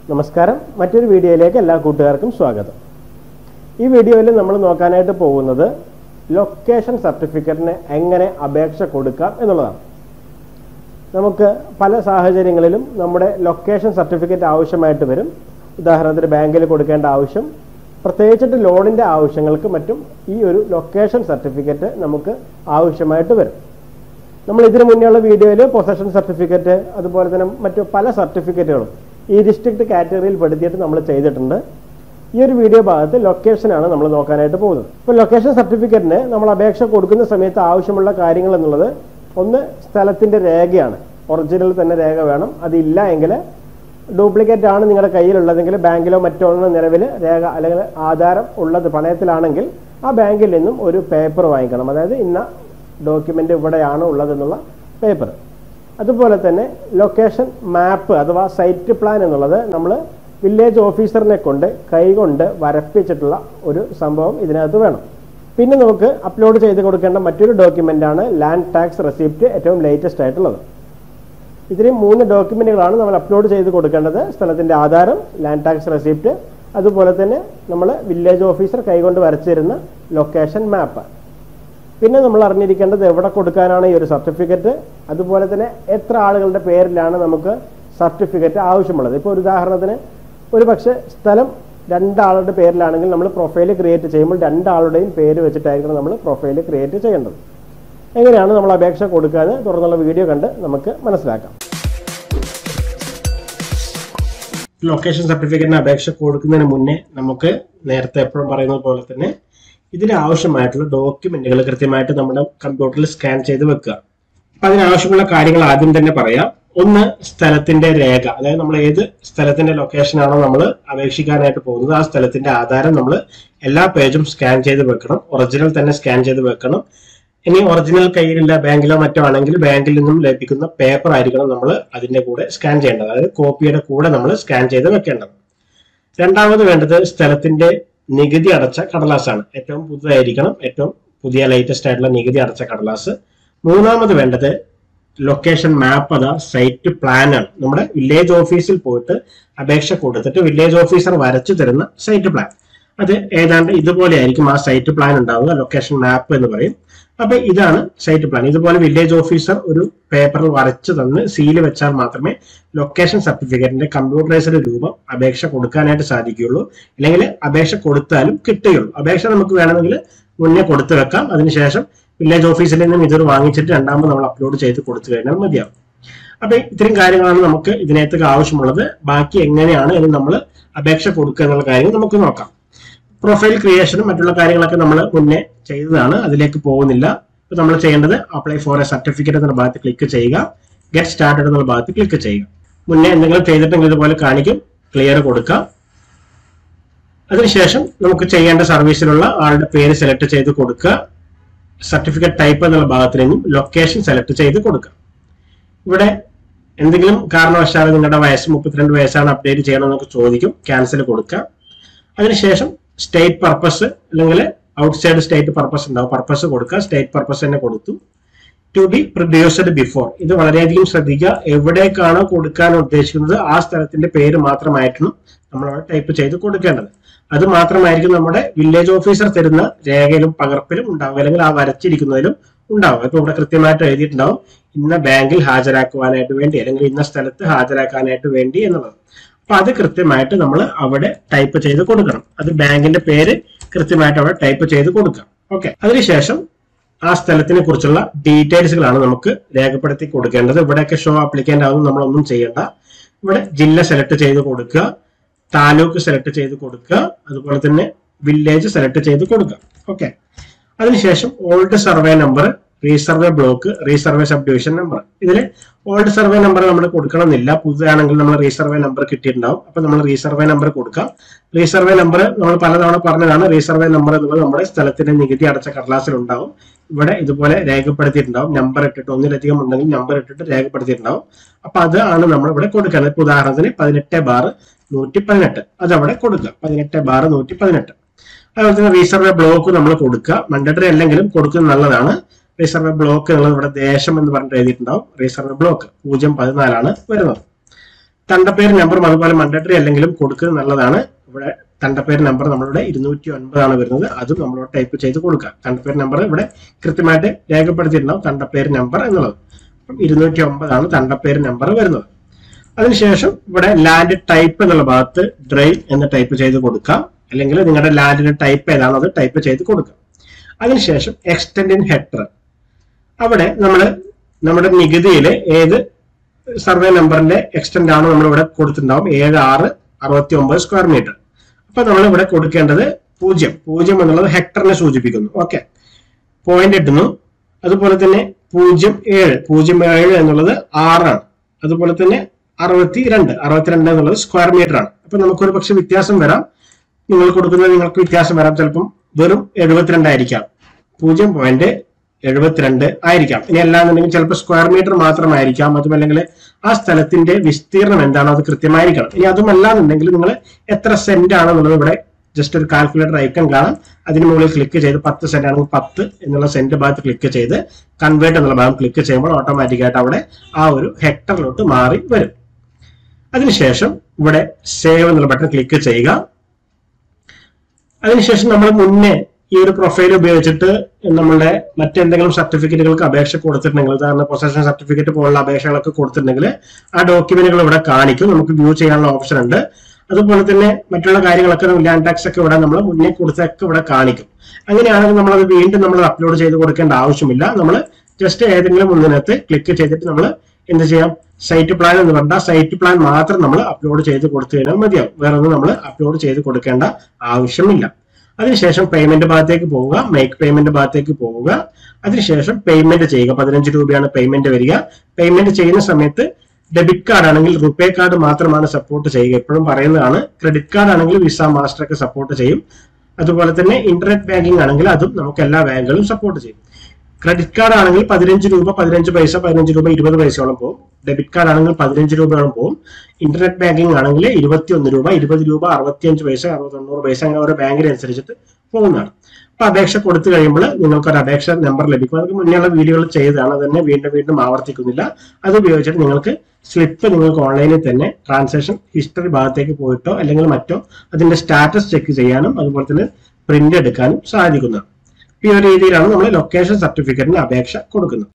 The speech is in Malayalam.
നമസ്കാരം മറ്റൊരു വീഡിയോയിലേക്ക് എല്ലാ കൂട്ടുകാർക്കും സ്വാഗതം ഈ വീഡിയോയിൽ നമ്മൾ നോക്കാനായിട്ട് പോകുന്നത് ലൊക്കേഷൻ സർട്ടിഫിക്കറ്റിന് എങ്ങനെ അപേക്ഷ കൊടുക്കാം എന്നുള്ളതാണ് നമുക്ക് പല സാഹചര്യങ്ങളിലും നമ്മുടെ ലൊക്കേഷൻ സർട്ടിഫിക്കറ്റ് ആവശ്യമായിട്ട് വരും ഉദാഹരണത്തിന് ബാങ്കിൽ കൊടുക്കേണ്ട ആവശ്യം പ്രത്യേകിച്ചിട്ട് ലോണിൻ്റെ ആവശ്യങ്ങൾക്ക് മറ്റും ഈ ഒരു ലൊക്കേഷൻ സർട്ടിഫിക്കറ്റ് നമുക്ക് ആവശ്യമായിട്ട് വരും നമ്മൾ ഇതിനു മുന്നേയുള്ള വീഡിയോയിൽ പൊസഷൻ സർട്ടിഫിക്കറ്റ് അതുപോലെ തന്നെ മറ്റു പല സർട്ടിഫിക്കറ്റുകളും ഈ ഡിസ്ട്രിക്ട് കാറ്റഗറിയിൽ പെടുത്തിയിട്ട് നമ്മൾ ചെയ്തിട്ടുണ്ട് ഈ ഒരു വീഡിയോ ഭാഗത്ത് ലൊക്കേഷനാണ് നമ്മൾ നോക്കാനായിട്ട് പോകുന്നത് ഇപ്പോൾ ലൊക്കേഷൻ സർട്ടിഫിക്കറ്റിന് നമ്മൾ അപേക്ഷ കൊടുക്കുന്ന സമയത്ത് ആവശ്യമുള്ള കാര്യങ്ങൾ എന്നുള്ളത് ഒന്ന് സ്ഥലത്തിൻ്റെ രേഖയാണ് ഒറിജിനൽ തന്നെ രേഖ വേണം അതില്ല എങ്കിൽ ഡ്യൂപ്ലിക്കേറ്റ് ആണ് നിങ്ങളുടെ കയ്യിലുള്ളതെങ്കിൽ ബാങ്കിലോ മറ്റോ ഒന്ന് നിലവിൽ രേഖ അല്ലെങ്കിൽ ആധാരം ഉള്ളത് പണയത്തിലാണെങ്കിൽ ആ ബാങ്കിൽ നിന്നും ഒരു പേപ്പർ വാങ്ങിക്കണം അതായത് ഇന്ന ഡോക്യുമെൻ്റ് ഇവിടെയാണ് ഉള്ളതെന്നുള്ള പേപ്പർ അതുപോലെ തന്നെ ലൊക്കേഷൻ മാപ്പ് അഥവാ സൈറ്റ് പ്ലാൻ എന്നുള്ളത് നമ്മൾ വില്ലേജ് ഓഫീസറിനെ കൊണ്ട് കൈകൊണ്ട് വരപ്പിച്ചിട്ടുള്ള ഒരു സംഭവം ഇതിനകത്ത് വേണം പിന്നെ നമുക്ക് അപ്ലോഡ് ചെയ്ത് കൊടുക്കേണ്ട മറ്റൊരു ഡോക്യുമെൻ്റാണ് ലാൻഡ് ടാക്സ് റെസിപ്റ്റ് ഏറ്റവും ലേറ്റസ്റ്റ് ആയിട്ടുള്ളത് ഇത്രയും മൂന്ന് ഡോക്യുമെൻറ്റുകളാണ് നമ്മൾ അപ്ലോഡ് ചെയ്ത് കൊടുക്കേണ്ടത് സ്ഥലത്തിൻ്റെ ആധാരം ലാൻഡ് ടാക്സ് റെസിപ്റ്റ് അതുപോലെ തന്നെ നമ്മൾ വില്ലേജ് ഓഫീസർ കൈകൊണ്ട് വരച്ചു തരുന്ന ലൊക്കേഷൻ മാപ്പ് പിന്നെ നമ്മൾ അറിഞ്ഞിരിക്കേണ്ടത് എവിടെ കൊടുക്കാനാണ് ഈ ഒരു സർട്ടിഫിക്കറ്റ് അതുപോലെ തന്നെ എത്ര ആളുകളുടെ പേരിലാണ് നമുക്ക് സർട്ടിഫിക്കറ്റ് ആവശ്യമുള്ളത് ഇപ്പോൾ ഒരു ഉദാഹരണത്തിന് ഒരു പക്ഷേ സ്ഥലം രണ്ടാളുടെ പേരിലാണെങ്കിൽ നമ്മൾ പ്രൊഫൈൽ ക്രിയേറ്റ് ചെയ്യുമ്പോൾ രണ്ടാളുടെയും പേര് വെച്ചിട്ടായിരിക്കണം നമ്മൾ പ്രൊഫൈൽ ക്രിയേറ്റ് ചെയ്യേണ്ടത് എങ്ങനെയാണ് നമ്മൾ അപേക്ഷ കൊടുക്കാതെ തുടർന്നുള്ള വീഡിയോ കണ്ട് നമുക്ക് മനസ്സിലാക്കാം ലൊക്കേഷൻ സർട്ടിഫിക്കറ്റിന് അപേക്ഷ കൊടുക്കുന്നതിന് മുന്നേ നമുക്ക് നേരത്തെ എപ്പോഴും പറയുന്നത് പോലെ തന്നെ ഇതിന് ആവശ്യമായിട്ടുള്ള ഡോക്യുമെന്റുകൾ കൃത്യമായിട്ട് നമ്മുടെ കമ്പ്യൂട്ടറിൽ സ്കാൻ ചെയ്ത് വെക്കുക അപ്പൊ അതിനാവശ്യമുള്ള കാര്യങ്ങൾ ആദ്യം തന്നെ പറയാം ഒന്ന് സ്ഥലത്തിന്റെ രേഖ അതായത് നമ്മൾ ഏത് സ്ഥലത്തിന്റെ ലൊക്കേഷൻ ആണോ നമ്മൾ അപേക്ഷിക്കാനായിട്ട് പോകുന്നത് ആ സ്ഥലത്തിന്റെ ആധാരം നമ്മൾ എല്ലാ പേജും സ്കാൻ ചെയ്ത് വെക്കണം ഒറിജിനൽ തന്നെ സ്കാൻ ചെയ്ത് വെക്കണം ഇനി ഒറിജിനൽ കയ്യിലില്ല ബാങ്കിലോ മറ്റോ ആണെങ്കിൽ ബാങ്കിൽ നിന്നും ലഭിക്കുന്ന പേപ്പർ ആയിരിക്കണം നമ്മൾ അതിന്റെ കൂടെ സ്കാൻ ചെയ്യേണ്ടത് അതായത് കോപ്പിയുടെ കൂടെ നമ്മൾ സ്കാൻ ചെയ്ത് വെക്കേണ്ടത് രണ്ടാമത് വേണ്ടത് സ്ഥലത്തിന്റെ നികുതി അടച്ച കടലാസാണ് ഏറ്റവും പുതുതായിരിക്കണം ഏറ്റവും പുതിയ ലേറ്റസ്റ്റ് ആയിട്ടുള്ള നികുതി അടച്ച കടലാസ് മൂന്നാമത് വേണ്ടത് ലൊക്കേഷൻ മാപ്പ് അതാ സൈറ്റ് പ്ലാൻ ആണ് നമ്മുടെ വില്ലേജ് ഓഫീസിൽ പോയിട്ട് അപേക്ഷ കൊടുത്തിട്ട് വില്ലേജ് ഓഫീസർ വരച്ചു തരുന്ന സൈറ്റ് പ്ലാൻ അത് ഏതാണ്ട് ഇതുപോലെ ആയിരിക്കും ആ സൈറ്റ് പ്ലാൻ ഉണ്ടാവുക ലൊക്കേഷൻ മാപ്പ് എന്ന് പറയും അപ്പൊ ഇതാണ് സൈറ്റ് പ്ലാൻ ഇതുപോലെ വില്ലേജ് ഓഫീസർ ഒരു പേപ്പറിൽ വരച്ചു തന്ന് സീല് വെച്ചാൽ മാത്രമേ ലൊക്കേഷൻ സർട്ടിഫിക്കറ്റിന്റെ കമ്പ്യൂട്ടറൈസ്ഡ് രൂപം അപേക്ഷ കൊടുക്കാനായിട്ട് സാധിക്കുകയുള്ളൂ അല്ലെങ്കിൽ അപേക്ഷ കൊടുത്താലും കിട്ടുകയുള്ളൂ അപേക്ഷ നമുക്ക് വേണമെങ്കിൽ മുന്നേ കൊടുത്തു വെക്കാം അതിനുശേഷം വില്ലേജ് ഓഫീസിൽ നിന്നും ഇതൊരു വാങ്ങിച്ചിട്ട് രണ്ടാമത് നമ്മൾ അപ്ലോഡ് ചെയ്ത് കൊടുത്തു കഴിഞ്ഞാൽ മതിയാവും അപ്പൊ ഇത്രയും കാര്യങ്ങളാണ് നമുക്ക് ഇതിനകത്ത് ആവശ്യമുള്ളത് ബാക്കി എങ്ങനെയാണ് ഇനി നമ്മൾ അപേക്ഷ കൊടുക്കുക എന്നുള്ള കാര്യം നമുക്ക് നോക്കാം പ്രൊഫൈൽ ക്രിയേഷനും മറ്റുള്ള കാര്യങ്ങളൊക്കെ നമ്മൾ മുന്നേ ചെയ്തതാണ് അതിലേക്ക് പോകുന്നില്ല ഇപ്പൊ നമ്മൾ ചെയ്യേണ്ടത് അപ്ലൈ ഫോർ എ സർട്ടിഫിക്കറ്റ് എന്ന ഭാഗത്ത് ക്ലിക്ക് ചെയ്യുക ഗെറ്റ് സ്റ്റാർട്ടഡ് എന്നുള്ള ഭാഗത്ത് ക്ലിക്ക് ചെയ്യുക മുന്നേ എന്തെങ്കിലും ചെയ്തിട്ടെങ്കിൽ ഇതുപോലെ കാണിക്കും ക്ലിയർ കൊടുക്കുക അതിനുശേഷം നമുക്ക് ചെയ്യേണ്ട സർവീസിലുള്ള ആളുടെ പേര് സെലക്ട് ചെയ്ത് കൊടുക്കുക സർട്ടിഫിക്കറ്റ് ടൈപ്പ് എന്നുള്ള ഭാഗത്ത് നിന്നും ലൊക്കേഷൻ സെലക്ട് ചെയ്ത് കൊടുക്കുക ഇവിടെ എന്തെങ്കിലും കാരണവശാൽ നിങ്ങളുടെ വയസ്സ് മുപ്പത്തിരണ്ട് വയസ്സാണ് അപ്ഡേറ്റ് ചെയ്യണമെന്നൊക്കെ ചോദിക്കും ക്യാൻസൽ കൊടുക്കുക അതിനുശേഷം സ്റ്റേറ്റ് പർപ്പസ് അല്ലെങ്കിൽ ഔട്ട്സൈഡ് സ്റ്റേറ്റ് പർപ്പസ് ഉണ്ടാവും പർപ്പസ് കൊടുക്കുക സ്റ്റേറ്റ് പർപ്പസ് തന്നെ കൊടുത്തു ടു ബി പ്രൊഡ്യൂസ്ഡ് ബിഫോർ ഇത് വളരെയധികം ശ്രദ്ധിക്കുക എവിടേക്കാണോ കൊടുക്കാൻ ഉദ്ദേശിക്കുന്നത് ആ സ്ഥലത്തിന്റെ പേര് മാത്രമായിട്ടാണ് നമ്മൾ അവിടെ ടൈപ്പ് ചെയ്ത് കൊടുക്കേണ്ടത് അത് മാത്രമായിരിക്കും നമ്മുടെ വില്ലേജ് ഓഫീസർ തരുന്ന രേഖയിലും പകർപ്പിലും ഉണ്ടാവുക അല്ലെങ്കിൽ ആ വരച്ചിരിക്കുന്നതിലും ഉണ്ടാവും ഇപ്പൊ ഇവിടെ കൃത്യമായിട്ട് എഴുതിയിട്ടുണ്ടാവും ഇന്ന ബാങ്കിൽ ഹാജരാക്കുവാനായിട്ട് വേണ്ടി അല്ലെങ്കിൽ ഇന്ന സ്ഥലത്ത് ഹാജരാക്കാനായിട്ട് വേണ്ടി എന്നുള്ളത് അപ്പൊ അത് കൃത്യമായിട്ട് നമ്മൾ അവിടെ ടൈപ്പ് ചെയ്ത് കൊടുക്കണം അത് ബാങ്കിന്റെ പേര് കൃത്യമായിട്ട് അവിടെ ടൈപ്പ് ചെയ്ത് കൊടുക്കാം ഓക്കെ അതിനുശേഷം ആ സ്ഥലത്തിനെ കുറിച്ചുള്ള ഡീറ്റെയിൽസുകളാണ് നമുക്ക് രേഖപ്പെടുത്തി കൊടുക്കേണ്ടത് ഇവിടെയൊക്കെ ഷോ അപ്ലിക്കൻ്റ് ആവും നമ്മളൊന്നും ചെയ്യേണ്ട ഇവിടെ ജില്ല സെലക്ട് ചെയ്ത് കൊടുക്കുക താലൂക്ക് സെലക്ട് ചെയ്ത് കൊടുക്കുക അതുപോലെ തന്നെ വില്ലേജ് സെലക്ട് ചെയ്ത് കൊടുക്കുക ഓക്കെ അതിനുശേഷം old survey number resurvey block resurvey sub division number ഇതിൽ ഓൾഡ് സർവേ നമ്പർ നമ്മൾ കൊടുക്കണമെന്നില്ല പുതുതാണെങ്കിൽ നമ്മൾ റീസർവേ നമ്പർ കിട്ടിയിട്ടുണ്ടാവും അപ്പൊ നമ്മൾ റീസർവേ നമ്പർ കൊടുക്കാം റീസർവേ നമ്പർ നമ്മൾ പലതവണ പറഞ്ഞതാണ് റീസർവേ നമ്പർ എന്നുള്ളത് നമ്മുടെ സ്ഥലത്തിന്റെ നികുതി അടച്ച കടലാസിൽ ഉണ്ടാവും ഇവിടെ ഇതുപോലെ രേഖപ്പെടുത്തിയിട്ടുണ്ടാവും നമ്പർ ഇട്ടിട്ട് ഒന്നിലധികം ഉണ്ടെങ്കിൽ നമ്പർ ഇട്ടിട്ട് രേഖപ്പെടുത്തിയിട്ടുണ്ടാവും അപ്പൊ അതാണ് നമ്മൾ ഇവിടെ കൊടുക്കുന്നത് ഇപ്പൊ ഉദാഹരണത്തിന് പതിനെട്ട് ബാർ നൂറ്റി പതിനെട്ട് അത് അവിടെ കൊടുക്കുക പതിനെട്ട് ബാർ നൂറ്റി പതിനെട്ട് അതുപോലെ തന്നെ റീസർവേ ബ്ലോക്ക് നമ്മൾ കൊടുക്കുക മണ്ടട്ടറി അല്ലെങ്കിലും കൊടുക്കുന്നത് നല്ലതാണ് റീസർവേ ബ്ലോക്ക് എന്നുള്ളത് ഇവിടെ ദേശം എന്ന് പറഞ്ഞിട്ട് എഴുതിയിട്ടുണ്ടാവും റീസർവേ ബ്ലോക്ക് പൂജ്യം പതിനാലാണ് വരുന്നത് തണ്ടപ്പേര് നമ്പറും അതുപോലെ മണ്ടറ്ററി അല്ലെങ്കിലും കൊടുക്കുന്നത് നല്ലതാണ് ഇവിടെ തണ്ടപ്പേര് നമ്പർ നമ്മളിവിടെ ഇരുന്നൂറ്റി ഒൻപതാണ് വരുന്നത് അതും നമ്മളോട് ടൈപ്പ് ചെയ്ത് കൊടുക്കാം തണ്ടപ്പേര് നമ്പർ ഇവിടെ കൃത്യമായിട്ട് രേഖപ്പെടുത്തിയിട്ടുണ്ടാവും തണ്ടപ്പേര് നമ്പർ എന്നുള്ളത് അപ്പം ഇരുന്നൂറ്റി ഒമ്പതാണ് തണ്ടപ്പേര് നമ്പർ വരുന്നത് അതിനുശേഷം ഇവിടെ ലാൻഡ് ടൈപ്പ് എന്നുള്ള ഭാഗത്ത് ഡ്രൈവ് എന്ന് ടൈപ്പ് ചെയ്ത് കൊടുക്കാം അല്ലെങ്കിൽ നിങ്ങളുടെ ലാൻഡിന്റെ ടൈപ്പ് ഏതാണോ അത് ടൈപ്പ് ചെയ്ത് കൊടുക്കാം അതിനുശേഷം എക്സ്റ്റെൻഡ് ഇൻ ഹെക്ടർ അവിടെ നമ്മൾ നമ്മുടെ നികുതിയിൽ ഏത് സർവേ നമ്പറിന്റെ എക്സ്റ്റെൻഡ് ആണോ നമ്മൾ ഇവിടെ കൊടുത്തിട്ടുണ്ടാവും ഏഴ് ആറ് അറുപത്തി ഒമ്പത് സ്ക്വയർ മീറ്റർ അപ്പൊ നമ്മൾ ഇവിടെ കൊടുക്കേണ്ടത് പൂജ്യം പൂജ്യം എന്നുള്ളത് ഹെക്ടറിനെ സൂചിപ്പിക്കുന്നു ഓക്കെ പോയിന്റ് ഇട്ടുന്നു അതുപോലെ തന്നെ പൂജ്യം ഏഴ് പൂജ്യം ഏഴ് എന്നുള്ളത് ആറാണ് അതുപോലെ തന്നെ അറുപത്തി രണ്ട് അറുപത്തിരണ്ട് എന്നുള്ളത് സ്ക്വയർ മീറ്റർ ആണ് അപ്പൊ നമുക്കൊരു പക്ഷെ വ്യത്യാസം വരാം നിങ്ങൾ കൊടുക്കുന്നത് നിങ്ങൾക്ക് വ്യത്യാസം വരാം ചിലപ്പം വെറും എഴുപത്തിരണ്ടായിരിക്കാം പൂജ്യം പോയിന്റ് എഴുപത്തിരണ്ട് ആയിരിക്കാം ഇനി അല്ലാന്നുണ്ടെങ്കിൽ ചിലപ്പോൾ സ്ക്വയർ മീറ്റർ മാത്രമായിരിക്കാം അതുമല്ലെങ്കിൽ ആ സ്ഥലത്തിന്റെ വിസ്തീർണം എന്താണോ അത് കൃത്യമായിരിക്കണം ഇനി അതുമല്ലാന്നുണ്ടെങ്കിൽ നിങ്ങൾ എത്ര സെന്റ് ആണെന്നുള്ളത് ഇവിടെ ജസ്റ്റ് ഒരു കാൽക്കുലേറ്റർ ഐക്കൺ കാണാം അതിന് മുകളിൽ ക്ലിക്ക് ചെയ്ത് പത്ത് സെന്റ് ആണെങ്കിൽ പത്ത് എന്നുള്ള സെന്റ് ഭാഗത്ത് ക്ലിക്ക് ചെയ്ത് കൺവേർട്ട് എന്നുള്ള ഭാഗം ക്ലിക്ക് ചെയ്യുമ്പോൾ ഓട്ടോമാറ്റിക്കായിട്ട് അവിടെ ആ ഒരു ഹെക്ടറിലോട്ട് മാറി വരും അതിനുശേഷം ഇവിടെ സേവ് എന്നുള്ള ബട്ടൺ ക്ലിക്ക് ചെയ്യുക അതിനുശേഷം നമ്മൾ മുന്നേ ഈ ഒരു പ്രൊഫൈൽ ഉപയോഗിച്ചിട്ട് നമ്മളുടെ മറ്റെന്തെങ്കിലും സർട്ടിഫിക്കറ്റുകൾക്ക് അപേക്ഷ കൊടുത്തിട്ടുണ്ടെങ്കിൽ ഉദാഹരണം പൊസഷൻ സർട്ടിഫിക്കറ്റ് പോലുള്ള അപേക്ഷകളൊക്കെ കൊടുത്തിട്ടുണ്ടെങ്കിൽ ആ ഡോക്യുമെന്റുകൾ ഇവിടെ കാണിക്കും നമുക്ക് വ്യൂ ചെയ്യാനുള്ള ഓപ്ഷൻ ഉണ്ട് അതുപോലെ തന്നെ മറ്റുള്ള കാര്യങ്ങളൊക്കെ ലാൻഡ് ടാക്സ് ഒക്കെ ഇവിടെ നമ്മൾ മുന്നേ കൊടുത്തൊക്കെ ഇവിടെ കാണിക്കും അങ്ങനെയാണെങ്കിൽ നമ്മൾ അത് വീണ്ടും നമ്മൾ അപ്ലോഡ് ചെയ്ത് കൊടുക്കേണ്ട ആവശ്യമില്ല നമ്മൾ ജസ്റ്റ് ഏതെങ്കിലും ഒന്നിനകത്ത് ക്ലിക്ക് ചെയ്തിട്ട് നമ്മൾ എന്ത് ചെയ്യാം സൈറ്റ് പ്ലാൻ എന്ന് പറഞ്ഞാൽ സൈറ്റ് പ്ലാൻ മാത്രം നമ്മൾ അപ്ലോഡ് ചെയ്ത് കൊടുത്തു കഴിഞ്ഞാൽ മതിയാവും വേറെ ഒന്നും നമ്മൾ അപ്ലോഡ് ചെയ്ത് കൊടുക്കേണ്ട ആവശ്യമില്ല അതിനുശേഷം പേയ്മെന്റ് ഭാഗത്തേക്ക് പോവുക മേക്ക് പേയ്മെന്റ് ഭാഗത്തേക്ക് പോവുക അതിനുശേഷം പേയ്മെന്റ് ചെയ്യുക പതിനഞ്ച് രൂപയാണ് പേയ്മെന്റ് വരിക പേയ്മെന്റ് ചെയ്യുന്ന സമയത്ത് ഡെബിറ്റ് കാർഡ് ആണെങ്കിൽ റുപേ കാർഡ് മാത്രമാണ് സപ്പോർട്ട് ചെയ്യുക എപ്പോഴും പറയുന്നതാണ് ക്രെഡിറ്റ് കാർഡ് ആണെങ്കിൽ വിസ മാസ്റ്റർ ഒക്കെ സപ്പോർട്ട് ചെയ്യും അതുപോലെ തന്നെ ഇന്റർനെറ്റ് ബാങ്കിങ് ആണെങ്കിൽ അതും നമുക്ക് എല്ലാ ബാങ്കുകളും സപ്പോർട്ട് ചെയ്യും ക്രെഡിറ്റ് കാർഡ് ആണെങ്കിൽ പതിനഞ്ച് രൂപ പതിനഞ്ച് പൈസ പതിനഞ്ച് രൂപ ഇരുപത് പൈസയോളം പോകും ഡെബിറ്റ് കാർഡ് ആണെങ്കിൽ പതിനഞ്ച് രൂപയോളം പോകും ഇന്റർനെറ്റ് ബാങ്കിങ് ആണെങ്കിൽ ഇരുപത്തി ഒന്ന് രൂപ ഇരുപത് രൂപ അറുപത്തിയഞ്ച് പൈസ അറുപത്തി തൊണ്ണൂറ് പൈസ അങ്ങനെ ഓരോ ബാങ്കിനനുസരിച്ചിട്ട് പോകുന്നതാണ് അപ്പൊ അപേക്ഷ കൊടുത്തു കഴിയുമ്പോൾ നിങ്ങൾക്ക് ഒരു അപേക്ഷ നമ്പർ ലഭിക്കും അതൊക്കെ മുന്നേയുള്ള വീഡിയോകൾ ചെയ്തതാണ് അത് തന്നെ വീണ്ടും വീണ്ടും ആവർത്തിക്കുന്നില്ല അത് ഉപയോഗിച്ചിട്ട് നിങ്ങൾക്ക് സ്ലിപ്പ് നിങ്ങൾക്ക് ഓൺലൈനിൽ തന്നെ ട്രാൻസാക്ഷൻ ഹിസ്റ്ററി ഭാഗത്തേക്ക് പോയിട്ടോ അല്ലെങ്കിൽ മറ്റോ അതിന്റെ സ്റ്റാറ്റസ് ചെക്ക് ചെയ്യാനും അതുപോലെ തന്നെ പ്രിന്റ് എടുക്കാനും സാധിക്കുന്നതാണ് ഈ ഒരു രീതിയിലാണ് നമ്മൾ ലൊക്കേഷൻ സർട്ടിഫിക്കറ്റിന് അപേക്ഷ കൊടുക്കുന്നത്